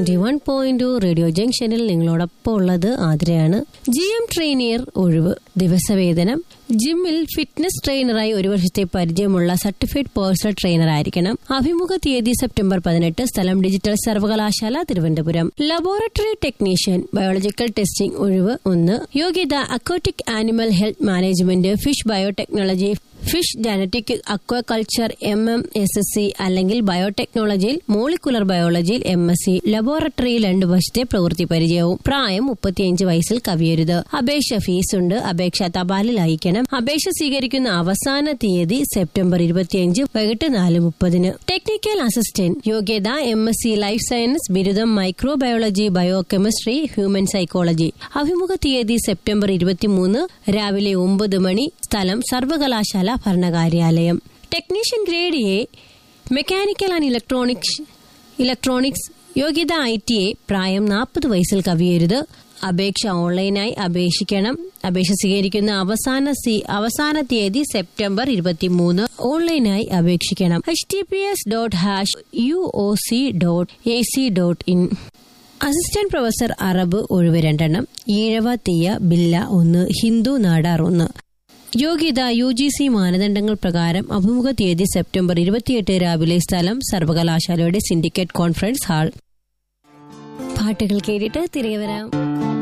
ninety one point radio ജംഗ്ഷനിൽ നിങ്ങളോടൊപ്പം ഉള്ളത് ആതിരയാണ് ജി എം ട്രെയിനിയർ ഒഴിവ് ദിവസവേതനം ജിമ്മിൽ ഫിറ്റ്നസ് ട്രെയിനറായി ഒരു വർഷത്തെ പരിചയമുള്ള സർട്ടിഫൈഡ് പേഴ്സണൽ ട്രെയിനർ ആയിരിക്കണം അഭിമുഖ തീയതി സെപ്റ്റംബർ പതിനെട്ട് സ്ഥലം ഡിജിറ്റൽ സർവകലാശാല Thiruvananthapuram laboratory technician biological testing ഒഴിവ് ഒന്ന് യോഗ്യത aquatic animal health management fish biotechnology fish genetic aquaculture M M S S C അല്ലെങ്കിൽ ബയോടെക്നോളജിയിൽ മോളിക്കുലർ ബയോളജിയിൽ എം എസ് സി ലബോറട്ടറിയിൽ രണ്ട് വർഷത്തെ പ്രവൃത്തി പരിചയവും പ്രായം മുപ്പത്തിയഞ്ച് വയസ്സിൽ കവിയരുത് അപേക്ഷ ഫീസ് ഉണ്ട് അപേക്ഷ തപാലിൽ അയക്കണം അപേക്ഷ സ്വീകരിക്കുന്ന അവസാന തീയതി സെപ്റ്റംബർ ഇരുപത്തിയഞ്ച് വൈകിട്ട് നാല് മുപ്പതിന് ടെക്നിക്കൽ അസിസ്റ്റന്റ് യോഗ്യത M S C life science ബിരുദം microbiology bio chemistry human psychology അഭിമുഖ തീയതി സെപ്റ്റംബർ ഇരുപത്തിമൂന്ന് രാവിലെ ഒമ്പത് മണി സ്ഥലം സർവകലാശാല ഭരണകാര്യാലയം technician grade A mechanical and electronics electronics യോഗ്യത ഐ ടി എ പ്രായം നാൽപ്പത് വയസ്സിൽ കവിയരുത് അപേക്ഷ ഓൺലൈനായി അപേക്ഷിക്കണം അപേക്ഷ സ്വീകരിക്കുന്ന അവസാന സി അവസാന തീയതി സെപ്റ്റംബർ ഇരുപത്തിമൂന്ന് ഓൺലൈനായി അപേക്ഷിക്കണം H T P S dot hash U O C dot A C dot in assistant professor അറബ് ഒഴിവ് രണ്ടെണ്ണം ഈഴവ തീയ ബില്ല ഒന്ന് ഹിന്ദു നാടാർ ഒന്ന് യോഗ്യത യു ജി സി മാനദണ്ഡങ്ങൾ പ്രകാരം അഭിമുഖ തീയതി സെപ്റ്റംബർ ഇരുപത്തിയെട്ട് രാവിലെ സ്ഥലം സർവകലാശാലയുടെ സിൻഡിക്കേറ്റ് കോൺഫറൻസ് ഹാൾ പാട്ടുകൾ കേട്ടിട്ട് തിരികെ വരാം